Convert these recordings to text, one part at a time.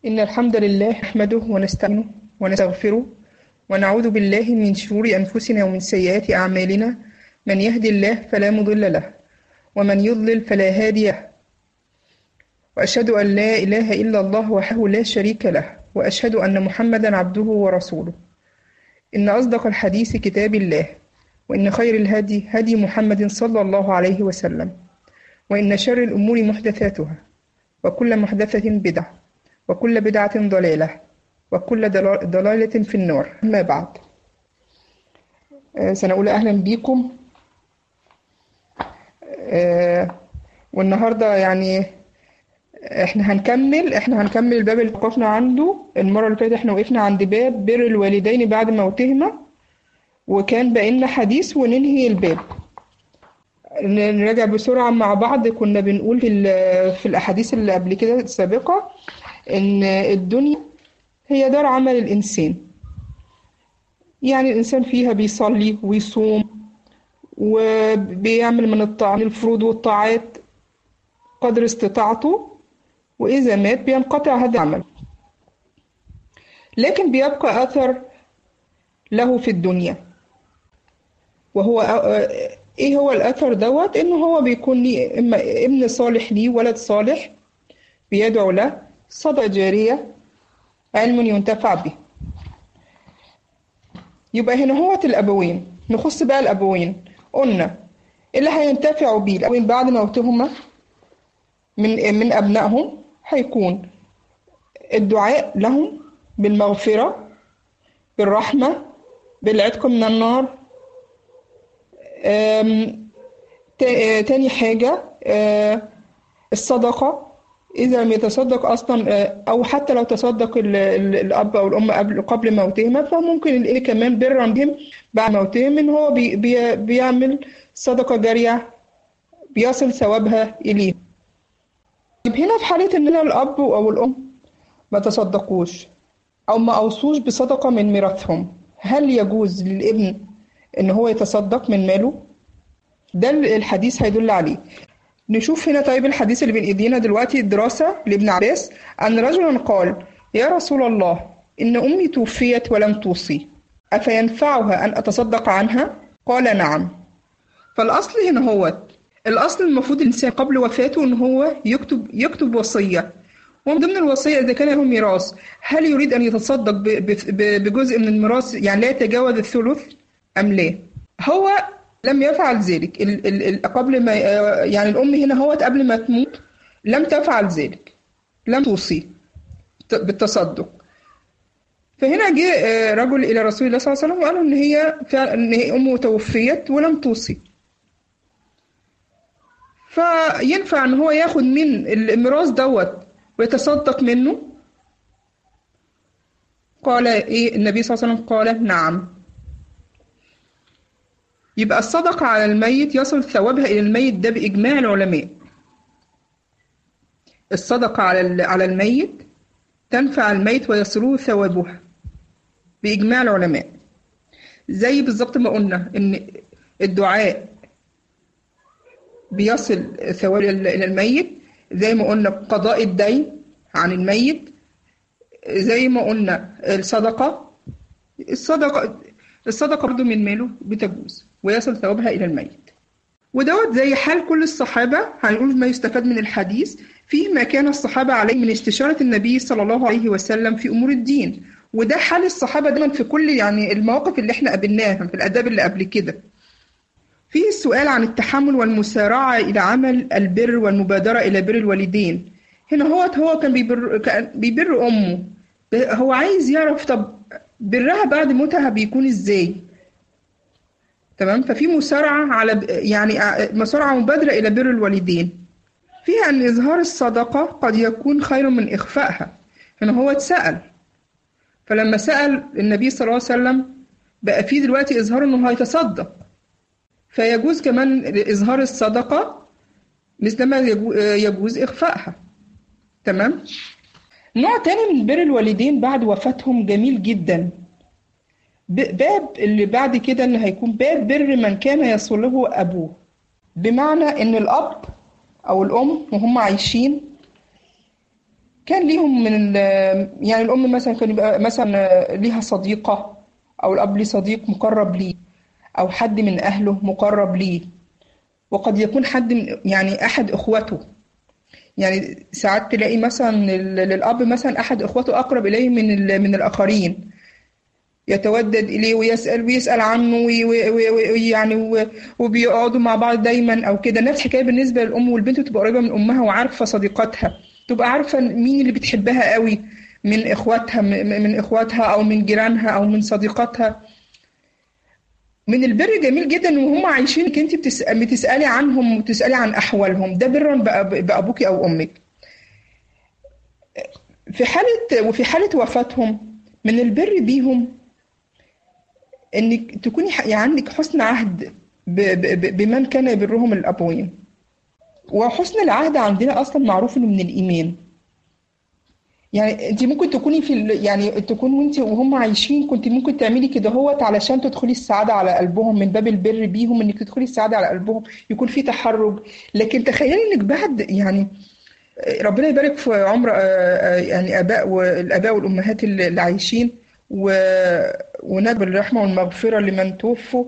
إن الحمد لله نحمده ونستعينه ونستغفره ونعوذ بالله من شرور أنفسنا ومن سيئات أعمالنا من يهدي الله فلا مضل له ومن يضلل فلا هادي له وأشهد أن لا إله إلا الله وحده لا شريك له وأشهد أن محمدا عبده ورسوله إن أصدق الحديث كتاب الله وإن خير الهدي هدي محمد صلى الله عليه وسلم وإن شر الأمور محدثاتها وكل محدثة بدعة وكل بدعة ضلالة وكل دلا- ضلالة في النار أما بعد آه، سنقول أهلا بيكم آه، والنهاردة يعني احنا هنكمل احنا هنكمل الباب اللي وقفنا عنده المرة اللي فاتت احنا وقفنا عند باب بر الوالدين بعد موتهما وكان باقي لنا حديث وننهي الباب نراجع بسرعة مع بعض كنا بنقول في ال- في الأحاديث اللي قبل كده السابقة إن الدنيا هي دار عمل الإنسان يعني الإنسان فيها بيصلي ويصوم وبيعمل من الطاعات الفروض والطاعات قدر استطاعته وإذا مات بينقطع هذا العمل لكن بيبقى أثر له في الدنيا وهو ايه هو الاثر دوت ان هو بيكون ليه اما ابن صالح ليه ولد صالح بيدعو له صدقة جارية علم ينتفع به يبقى هنا هو الابوين نخص بقى الابوين قلنا اللي هينتفعوا بيه الابوين بعد موتهما من من ابنائهم هيكون الدعاء لهم بالمغفرة بالرحمة بالعتق من النار آم، تا- آه، تاني حاجة آه، الصدقة إذا لم يتصدق أصلا آه، أو حتى لو تصدق ال- ال- الأب أو الأم قبل قبل موتهما فممكن الإيه كمان برا بهم بعد موتهم إن هو بي بي بيعمل صدقة جارية بيصل ثوابها إليه. طيب هنا في حالة إن الأب أو الأم ما تصدقوش أو ما أوصوش بصدقة من ميراثهم هل يجوز للابن إن هو يتصدق من ماله؟ ده الحديث هيدل عليه نشوف هنا طيب الحديث اللي بين ايدينا دلوقتي الدراسة لابن عباس أن رجلا قال يا رسول الله إن أمي توفيت ولم توصي أفينفعها أن أتصدق عنها؟ قال نعم فالأصل هنا هو الأصل المفروض الإنسان قبل وفاته إن هو يكتب يكتب وصية ومن ضمن الوصية إذا كان له ميراث هل يريد أن يتصدق ب- ب- بجزء من الميراث يعني لا يتجاوز الثلث أم لا؟ هو لم يفعل ذلك ال ال ال قبل ما آه، يعني الأم هنا هو قبل ما تموت لم تفعل ذلك لم توصي ت- بالتصدق فهنا جه آه، رجل إلى رسول الله صلى الله عليه وسلم وقال إن هي فعلا إن هي أمه توفيت ولم توصي فينفع إن هو ياخد من الميراث دوت ويتصدق منه قال إيه النبي صلى الله عليه وسلم قال نعم يبقى الصدقة على الميت يصل ثوابها إلى الميت ده بإجماع العلماء الصدقة على ال- على الميت تنفع الميت ويصله ثوابها بإجماع العلماء زي بالظبط ما قلنا إن الدعاء بيصل ثواب ال- إلى الميت زي ما قلنا قضاء الدين عن الميت زي ما قلنا الصدقة الصدقة الصدقة برضه من ماله بتجوز ويصل ثوابها إلى الميت ودوت زي حال كل الصحابة هنقول ما يستفاد من الحديث فيه ما كان الصحابة عليه من استشارة النبي صلى الله عليه وسلم في أمور الدين وده حال الصحابة دايما في كل يعني المواقف اللي احنا قابلناها في الآداب اللي قبل كده فيه السؤال عن التحمل والمسارعة إلى عمل البر والمبادرة إلى بر الوالدين هنا هو هو كان بيبر كان بيبر أمه هو عايز يعرف طب برها بعد موتها بيكون إزاي تمام ففي مسارعة على يعني مسارعة مبادرة إلى بر الوالدين فيها أن إظهار الصدقة قد يكون خير من إخفائها هنا هو اتسأل فلما سأل النبي صلى الله عليه وسلم بقى فيه دلوقتي إظهار إنه هيتصدق فيجوز كمان إظهار الصدقة مثلما يجو- يجوز إخفائها تمام نوع تاني من بر الوالدين بعد وفاتهم جميل جدا ب- باب اللي بعد كده اللي هيكون باب بر من كان يصله أبوه بمعنى إن الأب أو الأم وهم عايشين كان ليهم من ال- يعني الأم مثلا كان يبقى مثلا ليها صديقة أو الأب ليه صديق مقرب ليه أو حد من أهله مقرب ليه وقد يكون حد من يعني أحد إخوته يعني ساعات تلاقي مثلا ال- للأب مثلا أحد إخوته أقرب إليه من ال- من الآخرين يتودد إليه ويسأل ويسأل عنه وي- وي- وي- وي- يعني و- وبيقعدوا مع بعض دايما أو كده نفس الحكاية بالنسبة للأم والبنت تبقى قريبة من أمها وعارفة صديقاتها تبقى عارفة مين اللي بتحبها قوي من إخواتها م- من إخواتها أو من جيرانها أو من صديقاتها من البر جميل جدا وهم عايشين انك انت بتس- بتسالي عنهم وتسالي عن احوالهم ده برا بأب- بابوكي او امك في حاله وفي حاله وفاتهم من البر بيهم انك تكوني ح- يعني عندك حسن عهد ب- ب- ب- بمن كان يبرهم الابوين وحسن العهد عندنا اصلا معروف انه من الايمان يعني انت ممكن تكوني في ال- يعني تكون وانت وهم عايشين كنت ممكن تعملي كده هوت علشان تدخلي السعادة على قلبهم من باب البر بيهم انك تدخلي السعادة على قلبهم يكون في تحرج لكن تخيلي انك بعد يعني ربنا يبارك في عمر آه، آه، يعني اباء والاباء والامهات اللي اللي عايشين و- وندب الرحمة والمغفرة لمن توفوا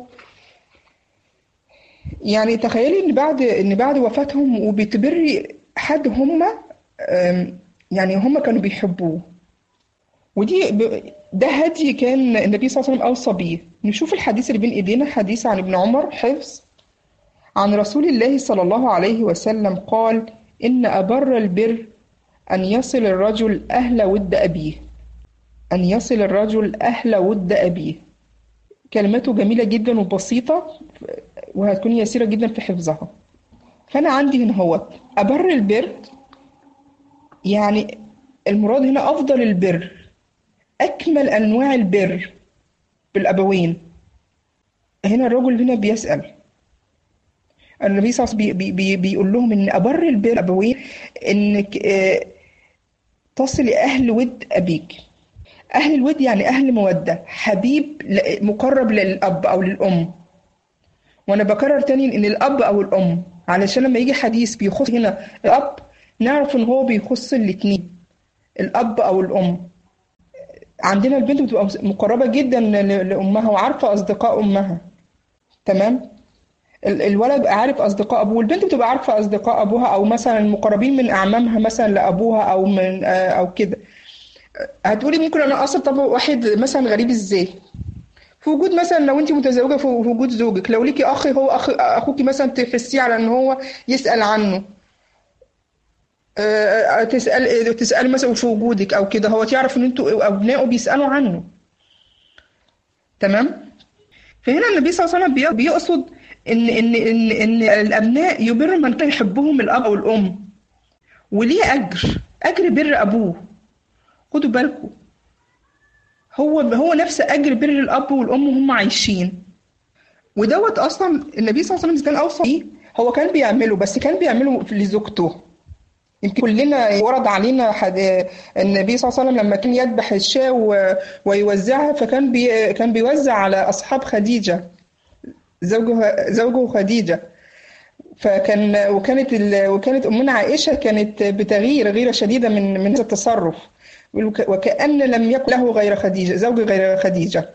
يعني تخيلي ان بعد ان بعد وفاتهم وبتبري حد هم آم، يعني هم كانوا بيحبوه ودي ب- ده هدي كان النبي صلى الله عليه وسلم اوصى بيه نشوف الحديث اللي بين ايدينا حديث عن ابن عمر حفظ عن رسول الله صلى الله عليه وسلم قال ان ابر البر ان يصل الرجل اهل ود ابيه ان يصل الرجل اهل ود ابيه كلماته جميلة جدا وبسيطة وهتكون يسيرة جدا في حفظها فأنا عندي هنا هو أبر البر يعني المراد هنا أفضل البر أكمل أنواع البر بالأبوين هنا الرجل هنا بيسأل النبي صلى الله عليه وسلم بي بي بيقول لهم إن أبر البر الأبوين إنك آه، تصل أهل ود أبيك أهل الود يعني أهل مودة حبيب ل- مقرب للأب أو للأم وأنا بكرر تاني إن الأب أو الأم علشان لما يجي حديث بيخص هنا الأب نعرف إن هو بيخص الاتنين الأب أو الأم عندنا البنت بتبقى مقربة جدا ل- لأمها وعارفة أصدقاء أمها تمام ال- الولد بقى عارف أصدقاء أبوه والبنت بتبقى عارفة أصدقاء أبوها أو مثلا المقربين من أعمامها مثلا لأبوها أو من آه، أو كده هتقولي ممكن انا اصل طب واحد مثلا غريب ازاي في وجود مثلا لو انت متزوجه في في وجود زوجك لو ليكي اخ هو اخ اخوكي مثلا تحسيه على ان هو يسال عنه آه، تسال تسالي مثلا في وجودك او كده هو تعرف ان انتوا ابنائه بيسالوا عنه تمام فهنا النبي صلى الله عليه وسلم بي- بيقصد ان ان ان ان الابناء يبر من كان يحبهم الاب او الام وليه اجر اجر بر ابوه خدوا بالكم هو هو نفس اجر بر الاب والام وهم عايشين ودوت اصلا النبي صلى الله عليه وسلم كان اوصى بيه هو كان بيعمله بس كان بيعمله لزوجته يمكن كلنا ورد علينا حد النبي صلى الله عليه وسلم لما كان يذبح الشاة و- ويوزعها فكان بي كان بيوزع على اصحاب خديجه زوجها زوجه خديجه فكان وكانت ال... وكانت امنا عائشه كانت بتغير غيره شديده من من هذا التصرف وك- وكأن لم يكن له غير خديجه زوج غير خديجه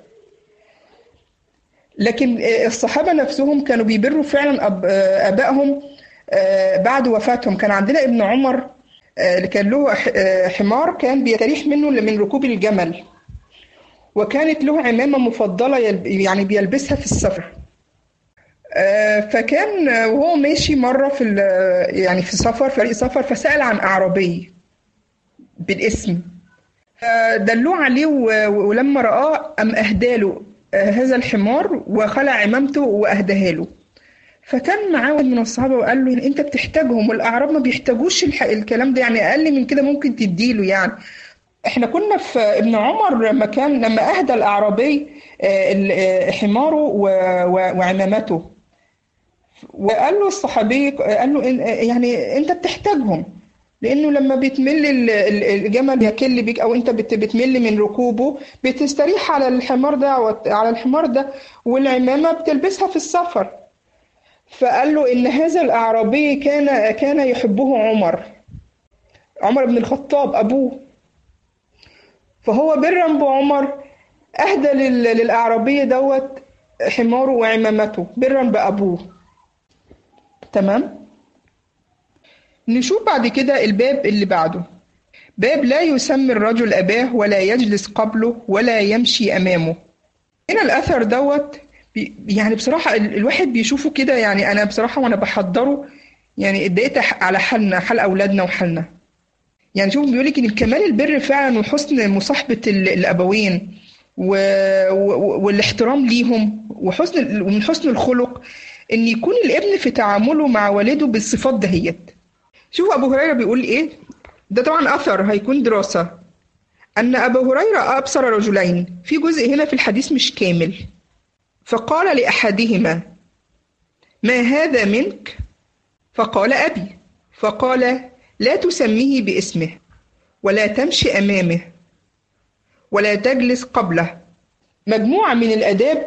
لكن الصحابه نفسهم كانوا بيبروا فعلا أب... ابائهم آه، بعد وفاتهم كان عندنا ابن عمر آه، اللي كان له ح- آه، حمار كان بيستريح منه من ركوب الجمل وكانت له عمامه مفضله يلب... يعني بيلبسها في السفر آه، فكان آه، وهو ماشي مرة في ال- يعني في سفر فريق سفر فسأل عن أعرابي بالاسم فدلوه عليه و- ولما رآه أم أهداله آه، هذا الحمار وخلع عمامته وأهداها له فكان معاه واحد من الصحابة وقال له أنت بتحتاجهم والأعراب ما بيحتاجوش الح- الكلام ده يعني أقل من كده ممكن تديله يعني احنا كنا في ابن عمر لما كان لما أهدى الأعرابي آه، ال- آه، حماره و- و- وعمامته وقال له الصحابي قال له إن- يعني انت بتحتاجهم لانه لما بتمل ال- ال- الجمل بيكل بيك او انت بت- بتمل من ركوبه بتستريح على الحمار ده وت- على الحمار ده والعمامه بتلبسها في السفر فقال له ان هذا الاعرابي كان كان يحبه عمر عمر بن الخطاب أبوه فهو برا بعمر أهدى للأعرابية دوت حماره وعمامته برا بأبوه تمام نشوف بعد كده الباب اللي بعده باب لا يسمي الرجل أباه ولا يجلس قبله ولا يمشي أمامه هنا الأثر دوت يعني بصراحة الواحد بيشوفه كده يعني أنا بصراحة وأنا بحضره يعني اتضايقت على حالنا حال أولادنا وحالنا يعني شوف بيقول لك إن كمال البر فعلا وحسن مصاحبة الأبوين و... و... والاحترام ليهم وحسن ومن حسن الخلق إن يكون الابن في تعامله مع والده بالصفات دهيت شوف أبو هريرة بيقول إيه ده طبعا أثر هيكون دراسة أن أبا هريرة أبصر رجلين في جزء هنا في الحديث مش كامل فقال لأحدهما ما هذا منك فقال أبي فقال لا تسميه باسمه ولا تمشي أمامه ولا تجلس قبله مجموعة من الآداب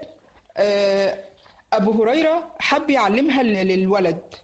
أبو هريرة حب يعلمها للولد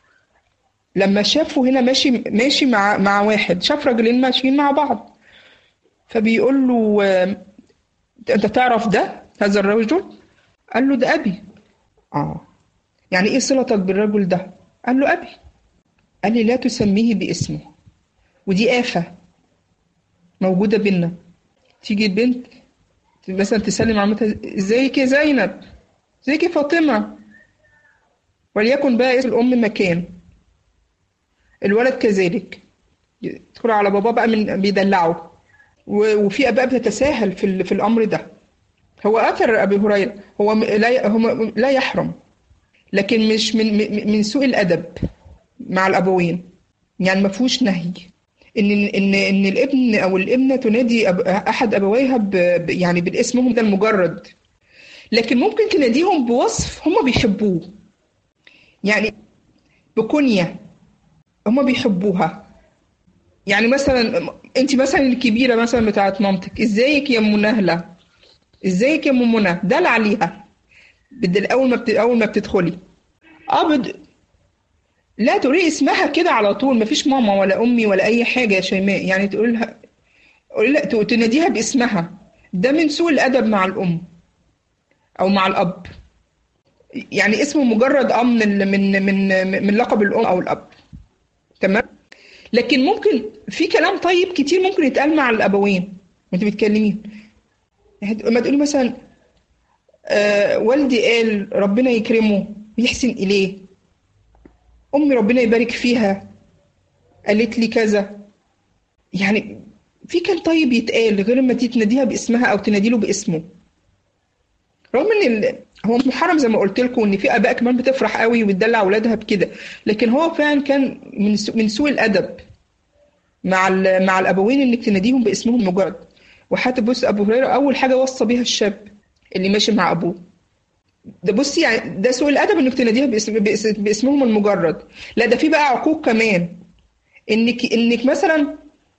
لما شافه هنا ماشي ماشي مع مع واحد شاف راجلين ماشيين مع بعض فبيقول له انت تعرف ده هذا الرجل قال له ده ابي اه يعني ايه صلتك بالرجل ده قال له ابي قال لي لا تسميه باسمه ودي آفة موجودة بينا تيجي البنت مثلا تسلم عمتها ازيك يا زينب ازيك يا فاطمة وليكن بقى اسم الأم مكان الولد كذلك يدخل على باباه بقى من بيدلعه وفي اباء بتتساهل في في الامر ده هو اثر ابي هريره هو لا هو لا يحرم لكن مش من من سوء الادب مع الابوين يعني ما فيهوش نهي ان ان ان الابن او الابنه تنادي أب احد ابويها ب يعني بالاسمهم ده المجرد لكن ممكن تناديهم بوصف هم بيحبوه يعني بكنيه هم بيحبوها يعني مثلا انت مثلا الكبيره مثلا بتاعت مامتك ازيك يا ام نهله ازيك يا ام منى دل عليها بدل اول ما بت... اول ما بتدخلي اه بد... لا تقولي اسمها كده على طول مفيش ماما ولا امي ولا اي حاجه يا شيماء يعني تقول لها لا تناديها باسمها ده من سوء الادب مع الام او مع الاب يعني اسمه مجرد اه من من من من لقب الام او الاب تمام لكن ممكن في كلام طيب كتير ممكن يتقال مع الابوين وانت بتكلمين لما تقولي مثلا آه والدي قال ربنا يكرمه ويحسن اليه امي ربنا يبارك فيها قالت لي كذا يعني في كلام طيب يتقال غير ما تناديها باسمها او تناديله باسمه رغم ان هو محرم زي ما قلت لكم ان في اباء كمان بتفرح قوي وبتدلع اولادها بكده لكن هو فعلا كان من من سوء الادب مع مع الابوين انك تناديهم باسمهم مجرد وحتى بص ابو هريره اول حاجه وصى بيها الشاب اللي ماشي مع ابوه ده بصي يعني ده سوء الادب انك تناديها باسم باسمهم المجرد لا ده في بقى عقوق كمان انك انك مثلا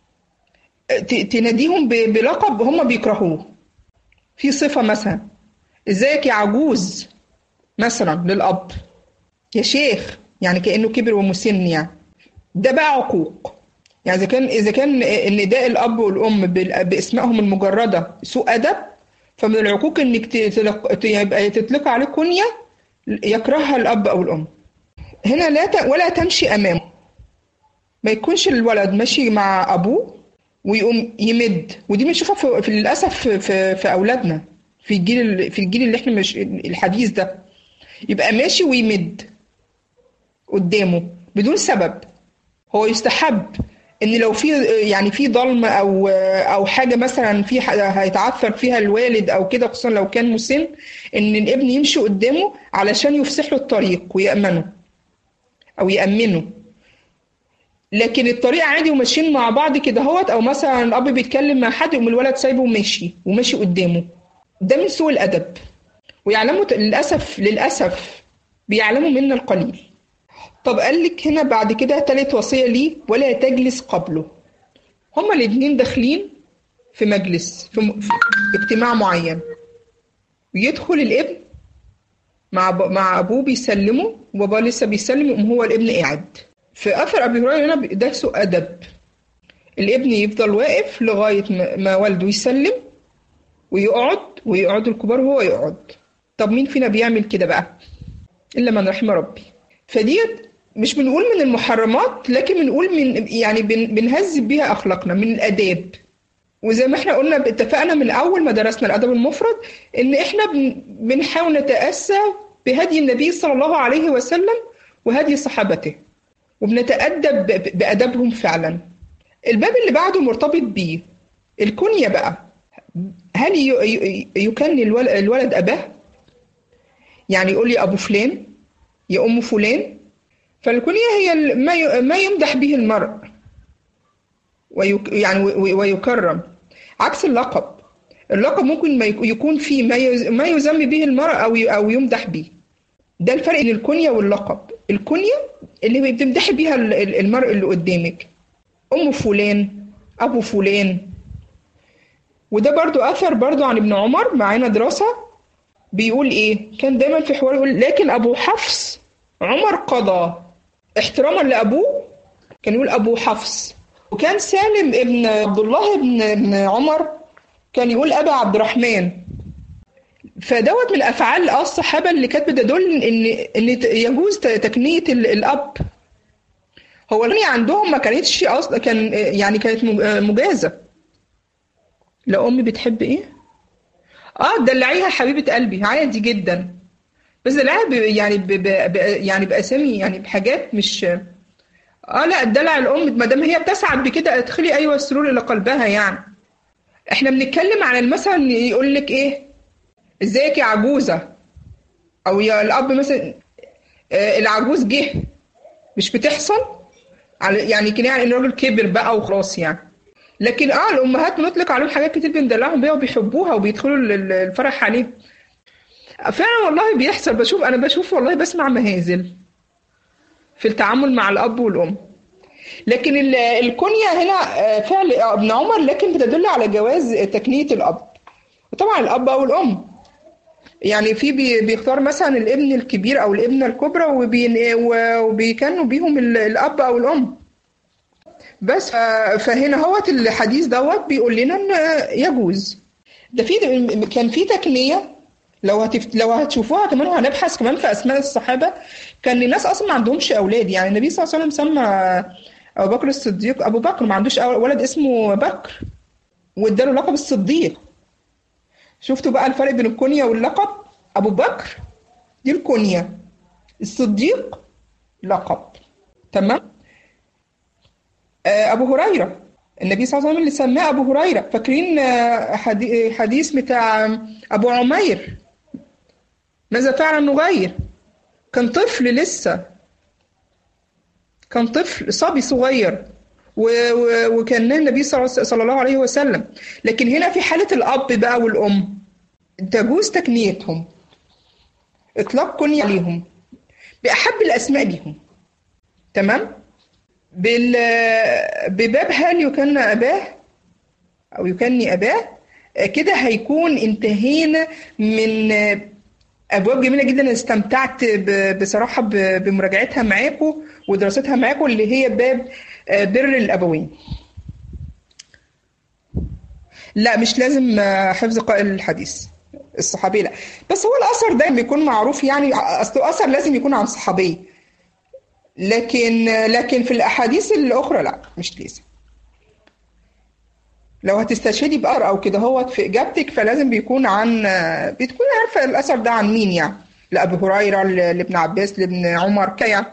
تناديهم بلقب هم بيكرهوه في صفه مثلا ازيك يا عجوز مثلا للاب يا شيخ يعني كانه كبر ومسن يعني ده بقى عقوق يعني اذا كان اذا كان نداء الاب والام باسمائهم المجرده سوء ادب فمن العقوق انك يبقى تطلق عليه كنيه يكرهها الاب او الام هنا لا ت... ولا تمشي امامه ما يكونش الولد ماشي مع ابوه ويقوم يمد ودي بنشوفها في... في للاسف في... في اولادنا في الجيل في الجيل اللي احنا مش الحديث ده يبقى ماشي ويمد قدامه بدون سبب هو يستحب ان لو في يعني في ضلمه او او حاجه مثلا في هيتعثر فيها الوالد او كده خصوصا لو كان مسن ان الابن يمشي قدامه علشان يفسح له الطريق ويامنه او يامنه لكن الطريق عادي وماشيين مع بعض كده هوت او مثلا الاب بيتكلم مع حد يقوم الولد سايبه وماشي وماشي قدامه ده من سوء الادب ويعلموا للاسف للاسف بيعلموا منا القليل طب قال لك هنا بعد كده تالت وصية ليه ولا تجلس قبله هما الاتنين داخلين في مجلس في, م... في اجتماع معين ويدخل الابن مع ب... مع ابوه بيسلمه وباباه لسه بيسلم يقوم هو الابن قاعد في اثر ابي هريره هنا ده سوء ادب الابن يفضل واقف لغاية ما والده يسلم ويقعد ويقعدوا الكبار وهو يقعد طب مين فينا بيعمل كده بقى إلا من رحم ربي فديت مش بنقول من المحرمات لكن بنقول من يعني بن بنهذب بيها أخلاقنا من الآداب وزي ما احنا قلنا اتفقنا من أول ما درسنا الأدب المفرد إن احنا بن بنحاول نتأسى بهدي النبي صلى الله عليه وسلم وهدي صحابته وبنتأدب بأدبهم فعلا الباب اللي بعده مرتبط بيه الكنية بقى هل يكني الولد أباه يعني يقول لي أبو فلان يا أم فلان فالكنية هي ما ما يمدح به المرء ويك يعني ويكرم عكس اللقب اللقب ممكن ما يكون فيه ما ما يذم به المرء او او يمدح به ده الفرق بين الكنيه واللقب الكنيه اللي بتمدحي بيها المرء اللي قدامك ام فلان ابو فلان وده برضو اثر برضو عن ابن عمر معانا دراسه بيقول ايه كان دايما في حوار يقول لكن ابو حفص عمر قضى احتراما لابوه كان يقول ابو حفص وكان سالم ابن عبد الله ابن ابن عمر كان يقول ابا عبد الرحمن فدوت من افعال الصحابه اللي كانت بتدل ان ان يجوز تكنيه الاب هو الكنية عندهم ما كانتش اصلا كان يعني كانت مجازه لا امي بتحب ايه اه دلعيها حبيبه قلبي عادي جدا بس دلعيها يعني ب ب يعني باسامي يعني بحاجات مش اه لا الدلع الام ما دام هي بتسعد بكده ادخلي ايوه السرور الى قلبها يعني احنا بنتكلم عن المثل يقول لك ايه ازيك يا عجوزه او يا الاب مثلا آه العجوز جه مش بتحصل يعني كده يعني ان الراجل كبر بقى وخلاص يعني لكن اه الامهات بنطلق عليهم حاجات كتير بندلعهم بيها وبيحبوها وبيدخلوا الفرح عليهم فعلا والله بيحصل بشوف انا بشوف والله بسمع مهازل في التعامل مع الاب والام لكن الكنيه هنا فعل ابن عمر لكن بتدل على جواز تكنيه الاب وطبعا الاب او الام يعني في بيختار مثلا الابن الكبير او الابنه الكبرى وبيكنوا بيهم الاب او الام بس فهنا هوت الحديث دوت بيقول لنا ان يجوز ده في كان في تكنيه لو هتفت... لو هتشوفوها كمان وهنبحث كمان في اسماء الصحابه كان الناس اصلا ما عندهمش اولاد يعني النبي صلى الله عليه وسلم سمى ابو بكر الصديق ابو بكر ما عندوش ولد اسمه بكر واداله لقب الصديق شفتوا بقى الفرق بين الكنيه واللقب ابو بكر دي الكنيه الصديق لقب تمام ابو هريره النبي صلى الله عليه وسلم اللي سماه ابو هريره فاكرين حديث بتاع ابو عمير ماذا فعل نغير كان طفل لسه كان طفل صبي صغير و... و... وكان النبي صلى الله عليه وسلم لكن هنا في حالة الأب بقى والأم تجوز تكنيتهم إطلاق كنية عليهم بأحب الأسماء ليهم تمام بال... بباب هل يكن أباه أو يكني أباه كده هيكون انتهينا من ابواب جميله جدا استمتعت بصراحه بمراجعتها معاكم ودراستها معاكم اللي هي باب بر الابوين لا مش لازم حفظ قائل الحديث الصحابي لا بس هو الاثر دايما بيكون معروف يعني اصل اثر لازم يكون عن صحابي لكن لكن في الاحاديث الاخرى لا مش لازم لو هتستشهدي بقر او كده هو في اجابتك فلازم بيكون عن بتكون عارفه الاثر ده عن مين يعني لابي هريره لابن عباس لابن عمر كيا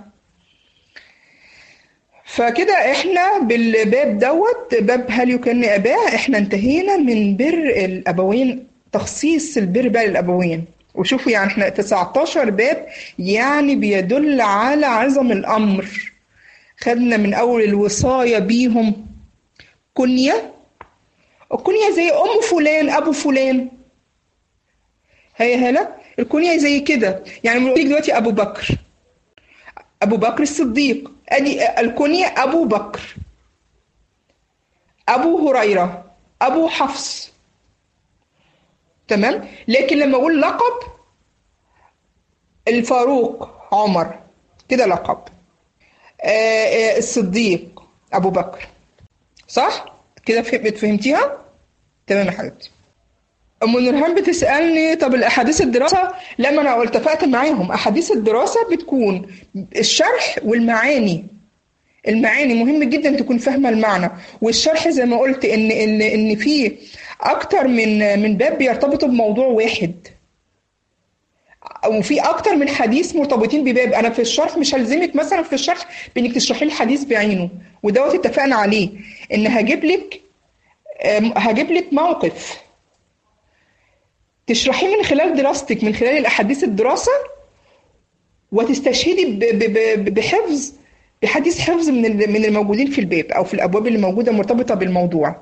فكده احنا بالباب دوت باب هل يكن اباه احنا انتهينا من بر الابوين تخصيص البر بقى للابوين وشوفوا يعني احنا 19 باب يعني بيدل على عظم الامر خدنا من اول الوصايه بيهم كنيه الكنية زي أم فلان أبو فلان هي هلا الكنية زي كده يعني بنقول دلوقتي أبو بكر أبو بكر الصديق أدي الكنية أبو بكر أبو هريرة أبو حفص تمام لكن لما أقول لقب الفاروق عمر كده لقب آه الصديق أبو بكر صح كده فهم- فهمتيها تمام يا حبيبتي ام نورهان بتسالني طب الاحاديث الدراسه لا ما انا قلت اتفقت معاهم احاديث الدراسه بتكون الشرح والمعاني المعاني مهم جدا تكون فاهمه المعنى والشرح زي ما قلت ان ان ان في اكتر من من باب بيرتبطوا بموضوع واحد وفي اكتر من حديث مرتبطين بباب انا في الشرح مش هلزمك مثلا في الشرح بانك تشرحي الحديث بعينه ودوت اتفقنا عليه ان هجيب لك آم، هجيب لك موقف تشرحيه من خلال دراستك من خلال الاحاديث الدراسه وتستشهدي ب- ب- ب- بحفظ بحديث حفظ من ال- من الموجودين في الباب او في الابواب اللي موجوده مرتبطه بالموضوع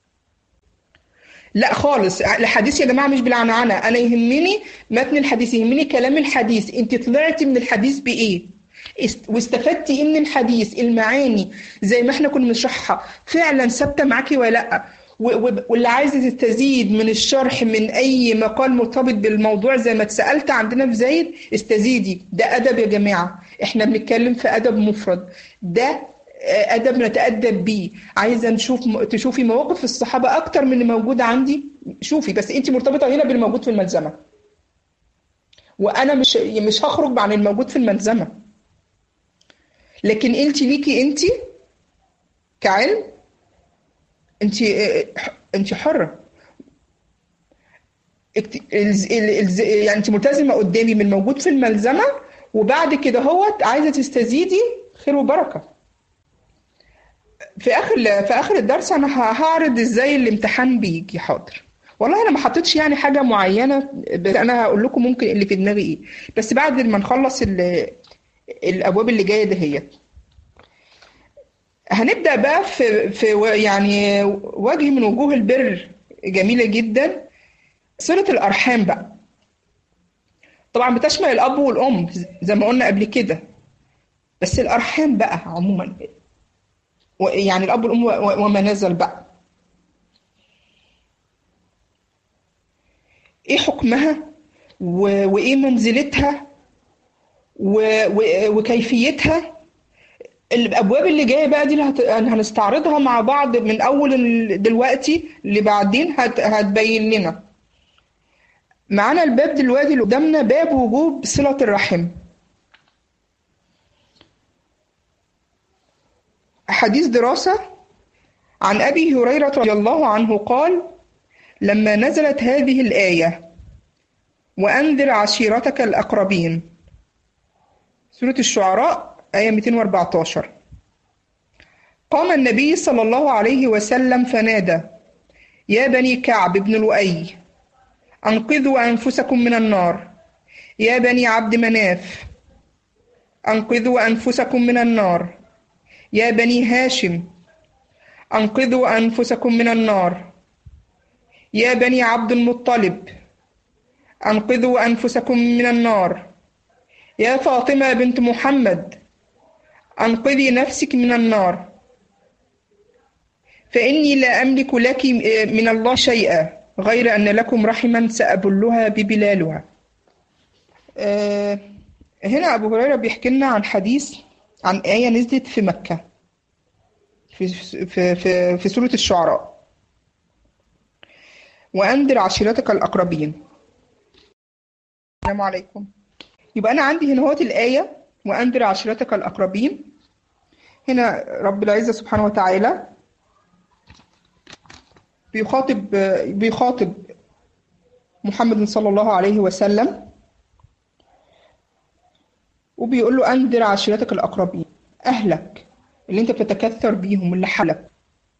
لا خالص الحديث يا جماعه مش بالعنعنه انا يهمني متن الحديث يهمني كلام الحديث انت طلعتي من الحديث بايه است- واستفدتي ايه من الحديث المعاني زي ما احنا كنا بنشرحها فعلا ثابته معاكي ولا لا و- و- واللي عايزه تستزيد من الشرح من اي مقال مرتبط بالموضوع زي ما اتسالت عندنا في زايد استزيدي ده ادب يا جماعه احنا بنتكلم في ادب مفرد ده آه، ادب نتادب بيه عايزه نشوف تشوفي مواقف الصحابه اكتر من اللي موجوده عندي شوفي بس انت مرتبطه هنا بالموجود في الملزمه وانا مش مش هخرج عن الموجود في الملزمه لكن انت ليكي انت كعلم انت انت حره اكت- الز- ال- الز- يعني انت ملتزمه قدامي من الموجود في الملزمه وبعد كده هو عايزه تستزيدي خير وبركه في اخر في اخر الدرس انا ه- هعرض ازاي الامتحان بيجي حاضر والله انا ما حطيتش يعني حاجه معينه بس انا هقول لكم ممكن اللي في دماغي ايه بس بعد ما نخلص ال- الابواب اللي جايه دهيت هنبدا بقى في في و- يعني وجه من وجوه البر جميله جدا صله الارحام بقى طبعا بتشمل الاب والام زي ما قلنا قبل كده بس الارحام بقى عموما و- يعني الاب والام و- وما نزل بقى ايه حكمها و- وايه منزلتها و- و- وكيفيتها الابواب اللي جايه بقى دي اللي هت- هنستعرضها مع بعض من اول ال- دلوقتي لبعدين هت- هتبين لنا معانا الباب دلوقتي اللي قدامنا باب وجوب صلة الرحم حديث دراسة عن أبي هريرة رضي الله عنه قال لما نزلت هذه الآية وأنذر عشيرتك الأقربين سورة الشعراء آية 214 قام النبي صلى الله عليه وسلم فنادى يا بني كعب بن لؤي أنقذوا أنفسكم من النار يا بني عبد مناف أنقذوا أنفسكم من النار يا بني هاشم أنقذوا أنفسكم من النار يا بني عبد المطلب أنقذوا أنفسكم من النار يا فاطمة بنت محمد أنقذي نفسك من النار فإني لا أملك لك من الله شيئا غير أن لكم رحما سأبلها ببلالها آه، هنا أبو هريرة بيحكي لنا عن حديث عن آية نزلت في مكة في في في, في سورة الشعراء وأنذر عشيرتك الأقربين السلام عليكم يبقى أنا عندي هنا هوت الآية وأنذر عشيرتك الأقربين هنا رب العزة سبحانه وتعالى بيخاطب بيخاطب محمد صلى الله عليه وسلم وبيقول له أنذر عشيرتك الأقربين أهلك اللي أنت بتتكثر بيهم اللي حولك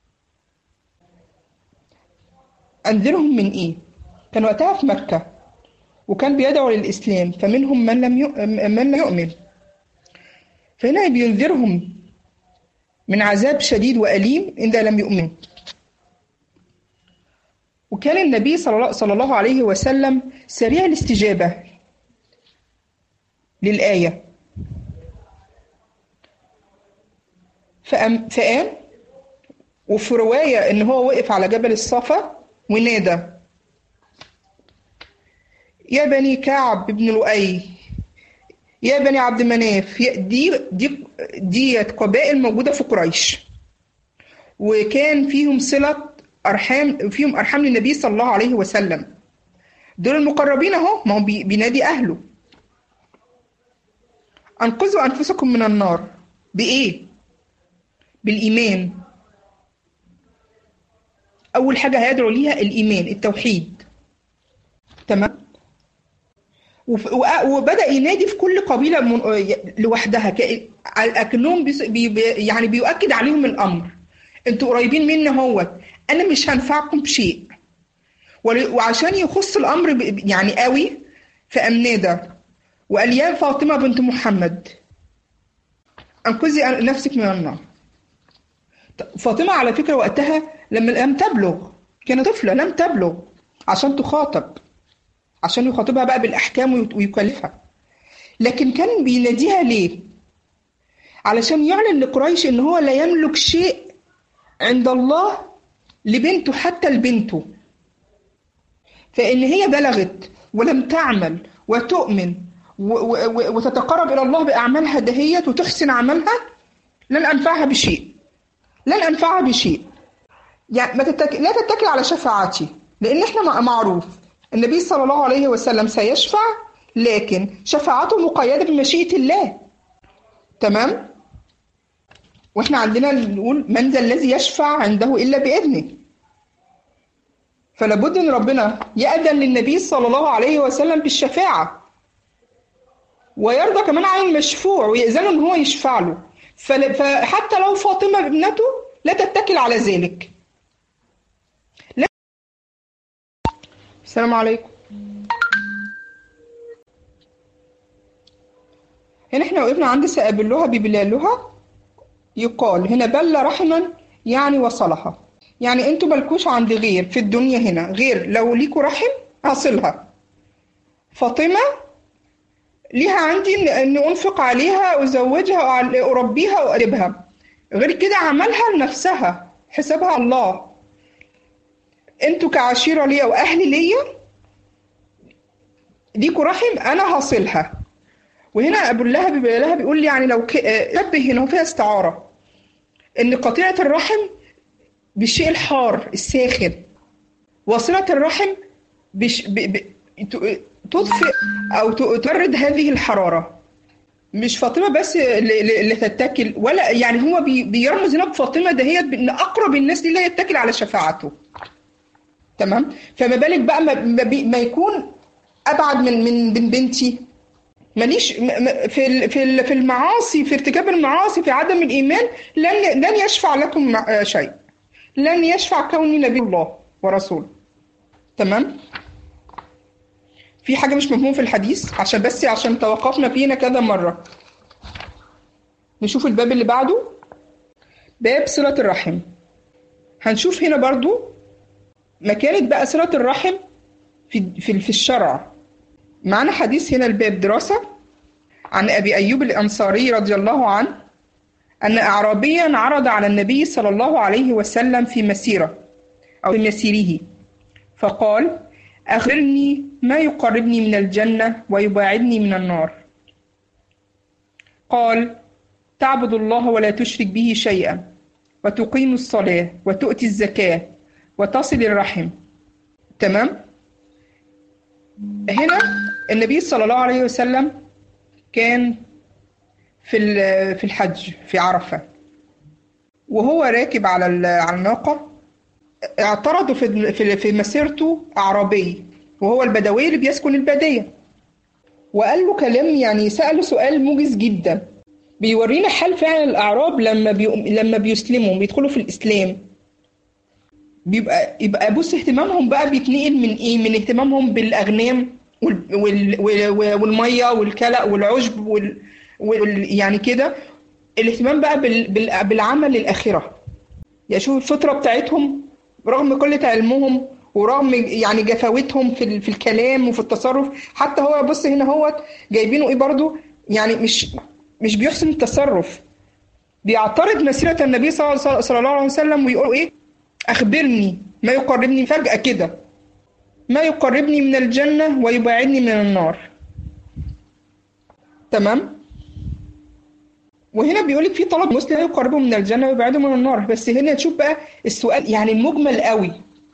أنذرهم من إيه؟ كان وقتها في مكة وكان بيدعو للإسلام فمنهم من لم يؤمن من لا يؤمن فهنا بينذرهم من عذاب شديد وأليم إذا لم يؤمنوا وكان النبي صلى الله, صلى الله عليه وسلم سريع الاستجابة للآية فقام فقام وفي رواية إن هو وقف على جبل الصفا ونادى يا بني كعب بن لؤي يا بني عبد مناف دي دي ديت قبائل موجودة في قريش وكان فيهم صلة أرحام فيهم أرحام للنبي صلى الله عليه وسلم دول المقربين أهو ما هو بي- بينادي أهله أنقذوا أنفسكم من النار بإيه؟ بالإيمان أول حاجة هيدعو ليها الإيمان التوحيد تمام وف- وأ- وبدأ ينادي في كل قبيلة من- لوحدها ك- أكنهم بيس- بي بي- يعني بيؤكد عليهم الأمر أنتوا قريبين مني اهوت أنا مش هنفعكم بشيء ول- وعشان يخص الأمر ب- يعني قوي فقام نادى وقال يا فاطمة بنت محمد أنقذي نفسك من النار فاطمة على فكرة وقتها لما لم تبلغ كانت طفلة لم تبلغ عشان تخاطب عشان يخاطبها بقى بالأحكام ويت- ويكلفها لكن كان بيناديها ليه؟ علشان يعلن لقريش إن هو لا يملك شيء عند الله لبنته حتى لبنته فإن هي بلغت ولم تعمل وتؤمن و- و- و- وتتقرب إلى الله بأعمالها دهيت وتحسن عملها لن أنفعها بشيء لن أنفعها بشيء يعني ما تتك... لا تتكل على شفاعتي لأن إحنا مع- معروف النبي صلى الله عليه وسلم سيشفع لكن شفاعته مقيدة بمشيئة الله تمام واحنا عندنا نقول من ذا الذي يشفع عنده إلا بإذنه فلا بد ان ربنا يأذن للنبي صلى الله عليه وسلم بالشفاعة ويرضى كمان عن المشفوع ويأذنه ان هو يشفع له فل- فحتى لو فاطمة ابنته لا تتكل على ذلك لا السلام عليكم هنا احنا وقفنا عند سأبلها ببلالها يقال هنا بل رحما يعني وصلها يعني انتوا مالكوش عند غير في الدنيا هنا غير لو ليكوا رحم اصلها فاطمة ليها عندي ان إن انفق عليها ازوجها وأعل- اربيها واقربها غير كده عملها لنفسها حسابها الله انتوا كعشيرة ليا واهل ليا ليكوا رحم انا هصلها وهنا ابو اللهب بيقول لها بيقول لي يعني لو ك... آه، شبه هنا فيها استعارة ان قطيعة الرحم بالشيء الحار الساخن وصلة الرحم بش... ب... ب... ت- تطفئ او ت- تبرد هذه الحرارة مش فاطمة بس اللي, اللي تتكل ولا يعني هو بي... بيرمز هنا بفاطمة دهيت بان اقرب الناس لله يتكل على شفاعته تمام فما بالك بقى ما, ما, بي... ما يكون ابعد من من من بنتي ماليش م- م- في ال- في ال- في المعاصي في ارتكاب المعاصي في عدم الايمان لن لن يشفع لكم مع- آه، شيء لن يشفع كوني نبي الله ورسوله تمام في حاجه مش مفهوم في الحديث عشان بس عشان توقفنا فينا كذا مره نشوف الباب اللي بعده باب صله الرحم هنشوف هنا برضو مكانة بقى صله الرحم في في في الشرع معنا حديث هنا الباب دراسة عن أبي أيوب الأنصاري رضي الله عنه أن أعرابيا عرض على النبي صلى الله عليه وسلم في مسيرة أو في مسيره فقال أخبرني ما يقربني من الجنة ويباعدني من النار قال تعبد الله ولا تشرك به شيئا وتقيم الصلاة وتؤتي الزكاة وتصل الرحم تمام هنا النبي صلى الله عليه وسلم كان في ال- في الحج في عرفة وهو راكب على ال- على الناقة اعترضوا في في في مسيرته أعرابي وهو البدوي اللي بيسكن البادية وقال له كلام يعني سأله سؤال موجز جدا بيورينا حال فعلا الأعراب لما بي لما بيسلموا بيدخلوا في الإسلام بيبقى يبقى بص اهتمامهم بقى بيتنقل من ايه من اهتمامهم بالاغنام وال وال وال والميه والكلأ والعشب وال, وال يعني كده الاهتمام بقى بال بال بالعمل للاخره يعني شوف الفطره بتاعتهم رغم قله علمهم ورغم يعني جفاوتهم في ال- في الكلام وفي التصرف حتى هو بص هنا هو جايبينه ايه برضو يعني مش مش بيحسن التصرف بيعترض مسيره النبي صلى صلى- صلى الله عليه وسلم ويقول ايه أخبرني ما يقربني فجأة كده ما يقربني من الجنة ويبعدني من النار تمام وهنا بيقول لك في طلب مسلم يقربه من الجنة ويبعده من النار بس هنا تشوف بقى السؤال يعني المجمل قوي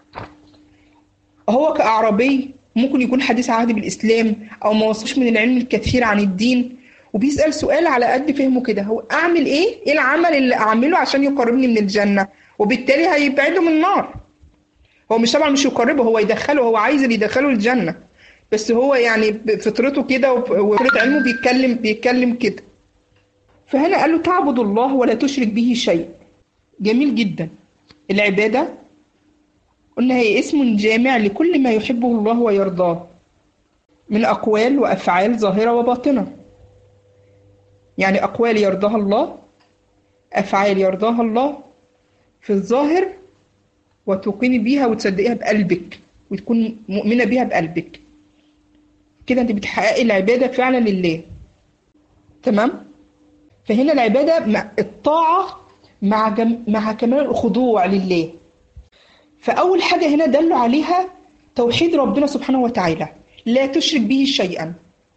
هو كأعرابي ممكن يكون حديث عهد بالإسلام أو ما وصلش من العلم الكثير عن الدين وبيسأل سؤال على قد فهمه كده هو أعمل إيه؟ إيه العمل اللي أعمله عشان يقربني من الجنة؟ وبالتالي هيبعده من النار هو مش طبعا مش يقربه هو يدخله هو عايز اللي يدخله الجنة بس هو يعني فطرته كده وفطرة علمه بيتكلم بيتكلم كده فهنا قال له تعبد الله ولا تشرك به شيء جميل جدا العبادة قلنا هي اسم جامع لكل ما يحبه الله ويرضاه من أقوال وأفعال ظاهرة وباطنة يعني أقوال يرضاها الله أفعال يرضاها الله في الظاهر وتوقني بيها وتصدقيها بقلبك وتكون مؤمنة بيها بقلبك كده انت بتحققي العبادة فعلا لله تمام فهنا العبادة مع الطاعة مع جم... مع كمان الخضوع لله فأول حاجة هنا دلوا عليها توحيد ربنا سبحانه وتعالى لا تشرك به شيئا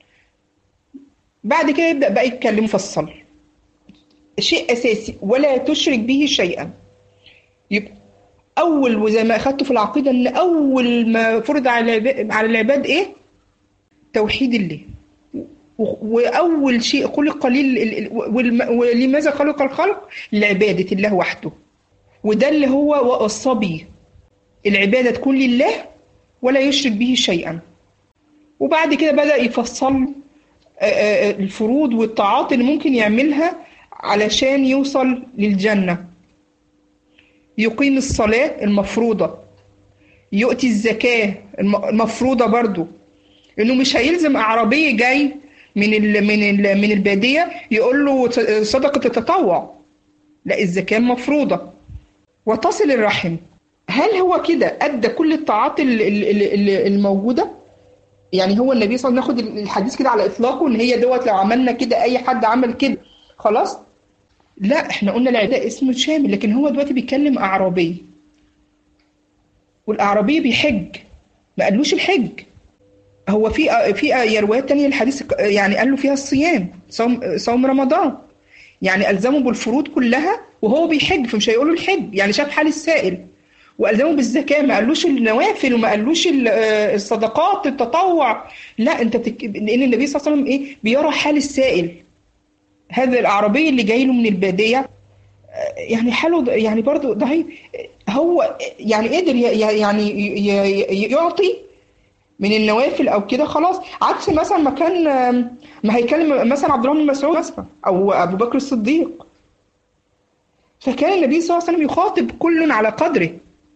بعد كده يبدأ بقى يتكلم مفصل شيء أساسي ولا تشرك به شيئا يبقى أول وزي ما أخدته في العقيدة إن أول ما فرض على العباد, على العباد إيه؟ توحيد الله وأول شيء خلق لل ولماذا خلق الخلق؟ لعبادة الله وحده وده اللي هو الصبي العبادة تكون لله ولا يشرك به شيئا وبعد كده بدأ يفصل الفروض والطاعات اللي ممكن يعملها علشان يوصل للجنة يقيم الصلاة المفروضة يؤتي الزكاة المفروضة برضو انه مش هيلزم اعرابي جاي من ال من ال من البادية يقول له صدقة التطوع لا الزكاة مفروضة وتصل الرحم هل هو كده أدى كل الطاعات الموجودة؟ يعني هو النبي صلى الله عليه وسلم ناخد الحديث كده على إطلاقه إن هي دوت لو عملنا كده أي حد عمل كده خلاص؟ لا احنا قلنا العداء اسمه شامل لكن هو دلوقتي بيتكلم أعرابي والأعرابي بيحج ما قالوش الحج هو في في روايات تانية الحديث يعني قال له فيها الصيام صوم صوم رمضان يعني ألزمه بالفروض كلها وهو بيحج فمش هيقول له الحج يعني شاف حال السائل والزمه بالزكاه ما قالوش النوافل وما قالوش الصدقات التطوع لا انت بتك... لان النبي صلى الله عليه وسلم ايه بيرى حال السائل هذا الاعرابي اللي جاي له من الباديه يعني حاله يعني برضه ضعيف هو يعني قدر يعني يعطي من النوافل او كده خلاص عكس مثلا ما كان ما هيكلم مثلا عبد الله بن مسعود مثلا او ابو بكر الصديق فكان النبي صلى الله عليه وسلم يخاطب كل على قدره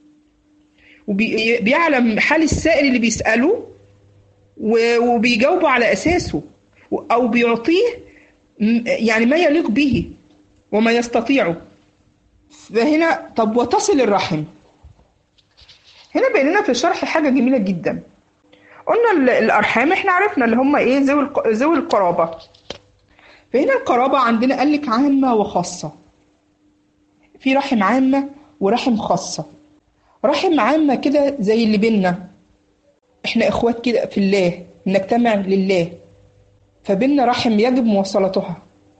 وبيعلم حال السائل اللي بيسأله وبيجاوبه على أساسه أو بيعطيه يعني ما يليق به وما يستطيعه فهنا طب وتصل الرحم هنا بين لنا في الشرح حاجة جميلة جدا قلنا الأرحام احنا عرفنا اللي هم ايه ذوي ذوي القرابة فهنا القرابة عندنا قال لك عامة وخاصة في رحم عامة ورحم خاصة رحم عامة كده زي اللي بينا احنا اخوات كده في الله نجتمع لله فبينا رحم يجب مواصلتها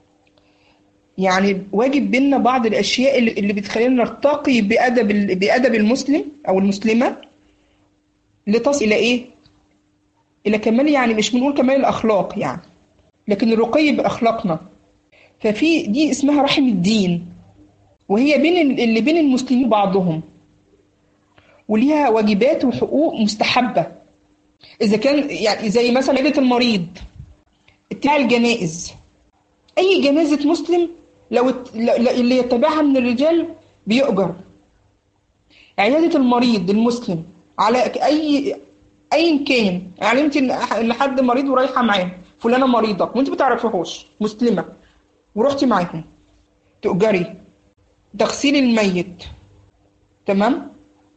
يعني واجب بينا بعض الاشياء اللي, اللي بتخلينا نرتقي بادب بادب المسلم او المسلمه لتصل الى ايه الى كمال يعني مش بنقول كمال الاخلاق يعني لكن الرقي باخلاقنا ففي دي اسمها رحم الدين وهي بين اللي بين المسلمين بعضهم وليها واجبات وحقوق مستحبة إذا كان يعني زي مثلا عيادة المريض اتباع الجنائز أي جنازة مسلم لو اللي يتبعها من الرجال بيؤجر عيادة المريض المسلم على أي أيا كان علمتي إن حد مريض ورايحة معاه فلانة مريضة وأنت بتعرفيهوش مسلمة ورحتي معاهم تؤجري تغسيل الميت تمام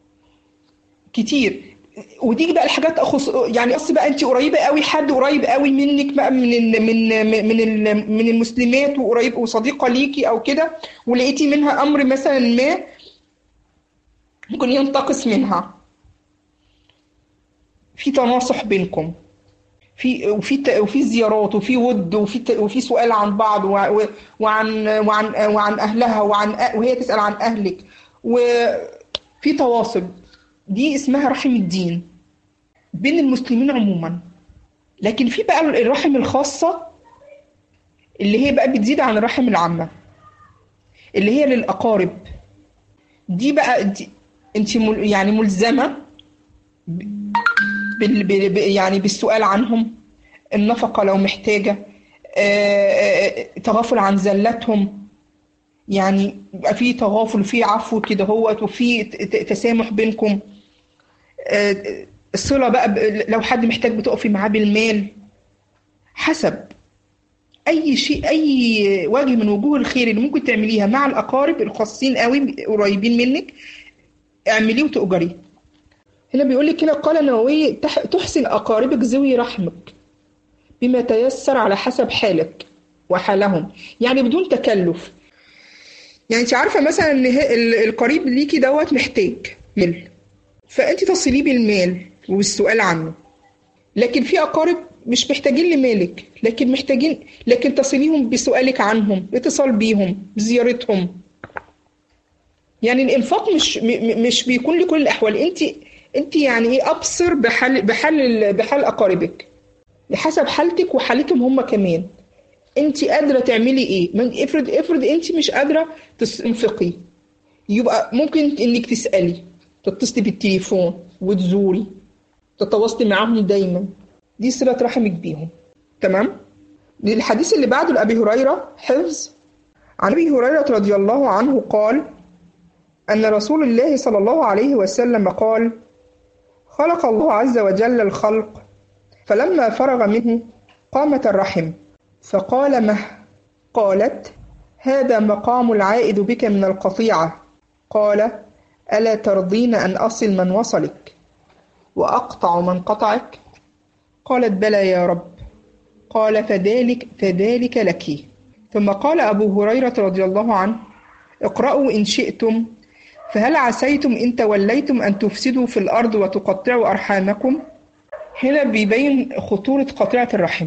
كتير ودي بقى الحاجات أخص يعني أصل بقى انت قريبه قوي حد قريب قوي منك بقى من ال من من ال من المسلمات وقريب وصديقه ليكي او كده ولقيتي منها امر مثلا ما ممكن ينتقص منها في تناصح بينكم في وفي ت- وفي زيارات وفي ود وفي ت- وفي سؤال عن بعض وع- و- وعن وعن وعن اهلها وعن أ- وهي تسال عن اهلك وفي تواصل دي اسمها رحم الدين بين المسلمين عموما لكن في بقى الرحم الخاصه اللي هي بقى بتزيد عن الرحم العامه اللي هي للاقارب دي بقى دي انت مل يعني ملزمه بال بال- ب- يعني بالسؤال عنهم النفقة لو محتاجة آه، آه، تغافل عن زلاتهم يعني يبقى في تغافل وفي عفو كده هوت وفي ت- ت- تسامح بينكم آه، الصلة بقى ب- لو حد محتاج بتقفي معاه بالمال حسب أي شيء أي وجه من وجوه الخير اللي ممكن تعمليها مع الأقارب الخاصين قوي قريبين منك اعمليه وتؤجريه هنا بيقول لك هنا قال النووي تح- تحسن أقاربك ذوي رحمك بما تيسر على حسب حالك وحالهم يعني بدون تكلف يعني انت عارفة مثلا ان هي- ال- القريب ليكي دوت محتاج مال فانت تصليه بالمال والسؤال عنه لكن في أقارب مش محتاجين لمالك لكن محتاجين لكن تصليهم بسؤالك عنهم اتصال بيهم بزيارتهم يعني الانفاق مش م- م- مش بيكون لكل الاحوال انت انت يعني ايه ابصر بحال بحال ال- بحال اقاربك بحسب حالتك وحالتهم هم كمان انت قادره تعملي ايه من افرض افرض انت مش قادره تنفقي يبقى ممكن انك تسالي تتصلي بالتليفون وتزوري تتواصلي معاهم دايما دي صله رحمك بيهم تمام الحديث اللي بعده لابي هريره حفظ عن ابي هريره رضي الله عنه قال أن رسول الله صلى الله عليه وسلم قال: خلق الله عز وجل الخلق فلما فرغ منه قامت الرحم فقال مه قالت هذا مقام العائد بك من القطيعة قال ألا ترضين أن أصل من وصلك وأقطع من قطعك قالت بلى يا رب قال فذلك فذلك لك ثم قال أبو هريرة رضي الله عنه اقرأوا إن شئتم فهل عسيتم إن توليتم أن تفسدوا في الأرض وتقطعوا أرحامكم هنا بيبين خطورة قطيعة الرحم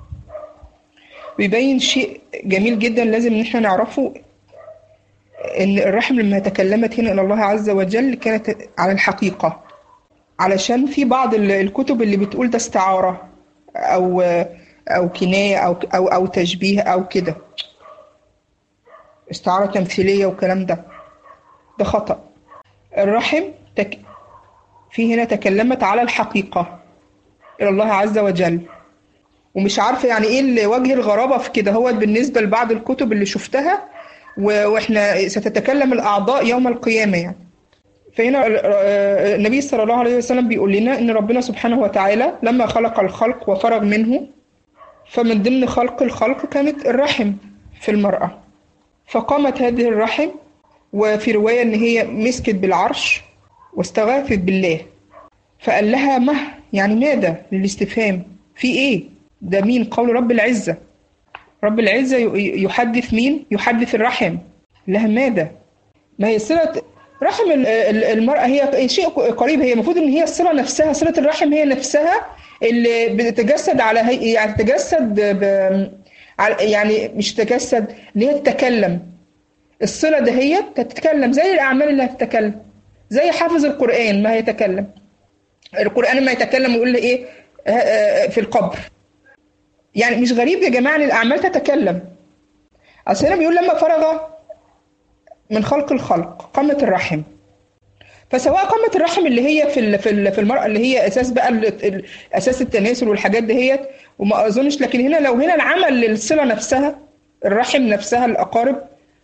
بيبين شيء جميل جدا لازم ان احنا نعرفه ان الرحم لما تكلمت هنا الى الله عز وجل كانت على الحقيقة علشان في بعض ال- الكتب اللي بتقول ده استعارة او او كناية او او او تشبيه او كده استعارة تمثيلية والكلام ده ده خطأ الرحم تك... في هنا تكلمت على الحقيقة إلى الله عز وجل ومش عارفة يعني إيه اللي وجه الغرابة في كده هو بالنسبة لبعض الكتب اللي شفتها و... وإحنا ستتكلم الأعضاء يوم القيامة يعني فهنا ال- آه، النبي صلى الله عليه وسلم بيقول لنا إن ربنا سبحانه وتعالى لما خلق الخلق وفرغ منه فمن ضمن خلق الخلق كانت الرحم في المرأة فقامت هذه الرحم وفي رواية إن هي مسكت بالعرش واستغاثت بالله فقال لها مه يعني ماذا للاستفهام في إيه ده مين قول رب العزة رب العزة ي- يحدث مين يحدث الرحم لها ماذا ما هي صلة رحم ال- ال- المرأة هي شيء قريب هي المفروض إن هي الصلة نفسها صلة الرحم هي نفسها اللي بتتجسد على هي يعني تتجسد ب... على- يعني مش تتجسد اللي هي تتكلم الصلة ده هي تتكلم زي الأعمال اللي هتتكلم زي حافظ القرآن ما هيتكلم القرآن ما يتكلم ويقول لي إيه آه، آه، في القبر يعني مش غريب يا جماعة إن الأعمال تتكلم أصل هنا بيقول لما فرغ من خلق الخلق قامت الرحم فسواء قامت الرحم اللي هي في ال- في ال- في المرأة اللي هي أساس بقى ال- ال- أساس التناسل والحاجات دهيت وما أظنش لكن هنا لو هنا العمل للصلة نفسها الرحم نفسها الأقارب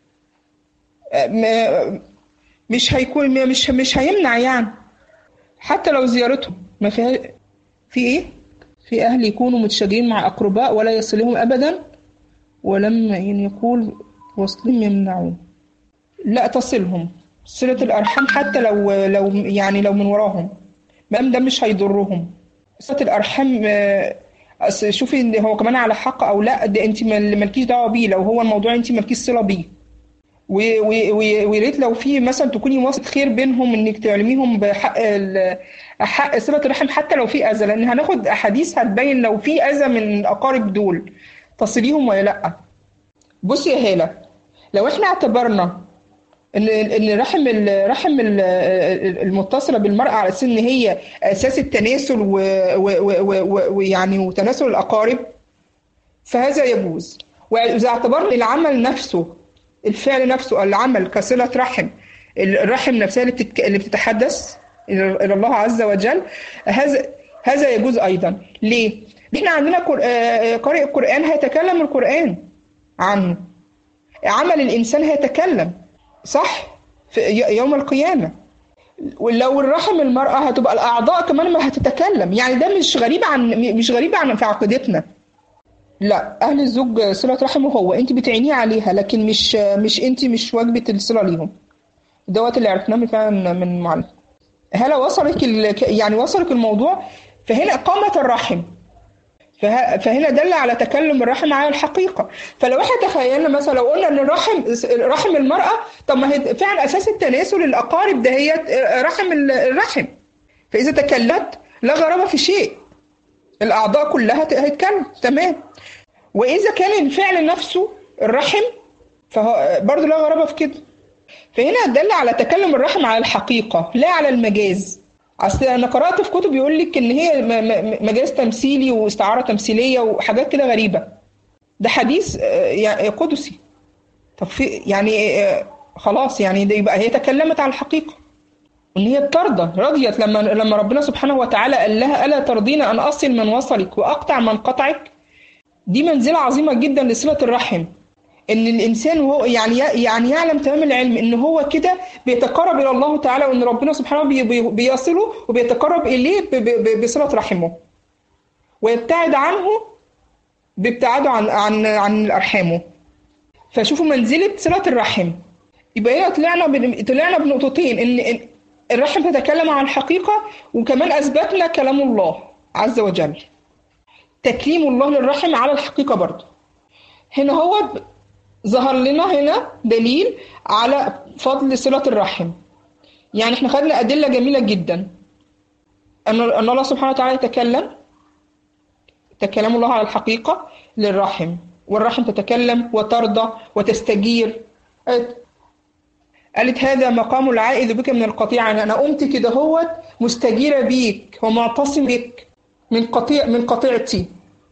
ما- مش هيكون مش مش هيمنع يعني حتى لو زيارتهم ما فيها في ايه في اهل يكونوا متشاجرين مع اقرباء ولا يصلهم ابدا ولما ان يقول وصلهم يمنعون لا تصلهم صلة الارحام حتى لو لو يعني لو من وراهم ما دام ده مش هيضرهم صلة الارحام آه، أصل شوفي ان هو كمان على حق او لا ده انت مال- مالكيش دعوه بيه لو هو الموضوع انت مالكيش صله بيه ويا ريت لو في مثلا تكوني واسطة خير بينهم انك تعلميهم بحق حق صلة الرحم حتى لو في اذى لان هناخد احاديث هتبين لو في اذى من الاقارب دول تصليهم ولا لا بصي يا هاله لو احنا اعتبرنا ان ان رحم رحم المتصله بالمراه على اساس ان هي اساس التناسل ويعني وتناسل الاقارب فهذا يجوز واذا اعتبرنا العمل نفسه الفعل نفسه العمل كصله رحم الرحم نفسها اللي, اللي بتتحدث الى الله عز وجل هذا هذا يجوز ايضا ليه؟ احنا عندنا قارئ القران هيتكلم القران عنه عمل الانسان هيتكلم صح في يوم القيامه ولو الرحم المرأة هتبقى الأعضاء كمان ما هتتكلم يعني ده مش غريب عن مش غريب عن في عقيدتنا لا أهل الزوج صلة رحمه هو أنت بتعينيه عليها لكن مش مش أنت مش واجبة الصلة ليهم دوت اللي عرفناه فعلا من معلم هلا وصلك يعني وصلك الموضوع فهنا قامة الرحم فهنا دل على تكلم الرحم على الحقيقة فلو احنا تخيلنا مثلا لو قلنا ان الرحم رحم المرأة طب ما هي فعلا اساس التناسل الاقارب ده هي رحم الرحم فاذا تكلمت لا غرابة في شيء الاعضاء كلها هتتكلم تمام واذا كان الفعل نفسه الرحم فهو برضه لا غرابة في كده فهنا دل على تكلم الرحم على الحقيقة لا على المجاز اصل انا قرات في كتب يقول لك ان هي مجاز تمثيلي واستعاره تمثيليه وحاجات كده غريبه ده حديث يعني قدسي طب في يعني خلاص يعني ده يبقى هي تكلمت على الحقيقه ان هي بترضى رضيت لما لما ربنا سبحانه وتعالى قال لها الا ترضين ان اصل من وصلك واقطع من قطعك دي منزله عظيمه جدا لصله الرحم ان الانسان وهو يعني يعني يعلم تمام العلم ان هو كده بيتقرب الى الله تعالى وان ربنا سبحانه بي بيصله وبيتقرب اليه بصله رحمه ويبتعد عنه بابتعاده عن عن عن ارحامه فشوفوا منزله صله الرحم يبقى هنا طلعنا طلعنا بنقطتين ان الرحم تتكلم عن الحقيقه وكمان اثبتنا كلام الله عز وجل تكليم الله للرحم على الحقيقه برضه هنا هو ظهر لنا هنا دليل على فضل صلة الرحم يعني احنا خدنا أدلة جميلة جدا أن أن الله سبحانه وتعالى يتكلم تكلم الله على الحقيقة للرحم والرحم تتكلم وترضى وتستجير قالت هذا مقام العائد بك من القطيعة يعني أنا قمت كده هوت مستجيرة بيك ومعتصم بك من قطيع من قطيعتي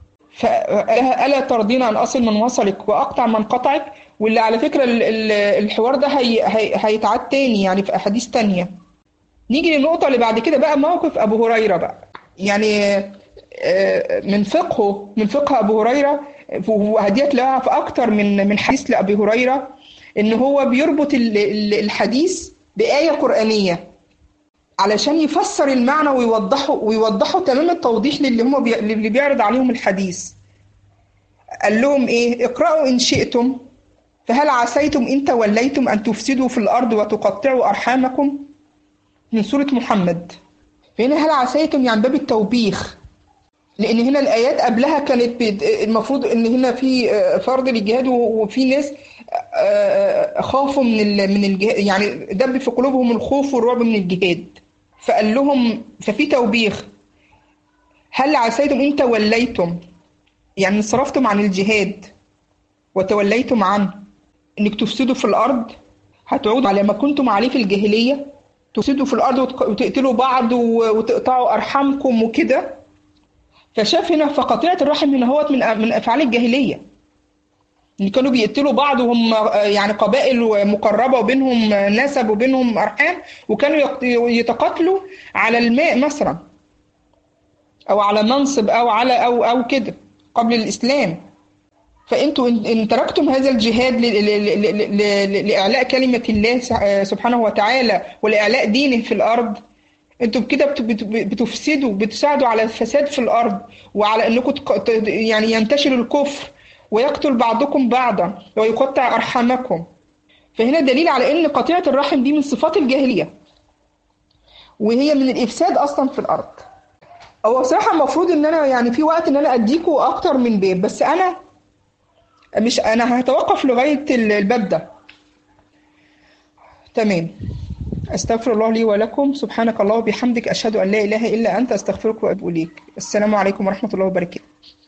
فألا ترضين أن أصل من وصلك وأقطع من قطعك واللي على فكرة الحوار ده هي هي هيتعاد تاني يعني في أحاديث تانية نيجي للنقطة اللي بعد كده بقى موقف أبو هريرة بقى يعني من فقهه من فقه أبو هريرة وهديت لها في أكتر من من حديث لأبي هريرة إن هو بيربط الحديث بآية قرآنية علشان يفسر المعنى ويوضحه ويوضحه تمام التوضيح للي هم بي... اللي بيعرض عليهم الحديث قال لهم ايه اقرأوا ان شئتم فهل عسيتم ان توليتم ان تفسدوا في الارض وتقطعوا ارحامكم من سورة محمد فهنا هل عسيتم يعني باب التوبيخ لان هنا الايات قبلها كانت المفروض ان هنا في فرض للجهاد وفي ناس خافوا من من الجهاد يعني دب في قلوبهم الخوف والرعب من الجهاد فقال لهم ففي توبيخ هل عسيتم ان توليتم يعني انصرفتم عن الجهاد وتوليتم عنه انك تفسدوا في الارض هتعود على ما كنتم عليه في الجاهليه تفسدوا في الارض وتقتلوا بعض وتقطعوا ارحامكم وكده فشاف هنا فقطيعه الرحم هنا هوت من من افعال الجاهليه اللي كانوا بيقتلوا بعض وهم يعني قبائل مقربه وبينهم نسب وبينهم ارحام وكانوا يتقاتلوا على الماء مثلا او على منصب او على او او كده قبل الاسلام فانتوا ان تركتم هذا الجهاد لاعلاء كلمه الله سبحانه وتعالى ولاعلاء دينه في الارض انتوا كده بتفسدوا بتساعدوا على الفساد في الارض وعلى انكم يعني ينتشر الكفر ويقتل بعضكم بعضا ويقطع أرحامكم فهنا دليل على أن قطيعة الرحم دي من صفات الجاهلية وهي من الإفساد أصلا في الأرض هو صراحة المفروض إن أنا يعني في وقت إن أنا أديكوا أكتر من باب بس أنا مش أنا هتوقف لغاية الباب ده تمام أستغفر الله لي ولكم سبحانك الله وبحمدك أشهد أن لا إله إلا أنت أستغفرك وأتوب إليك السلام عليكم ورحمة الله وبركاته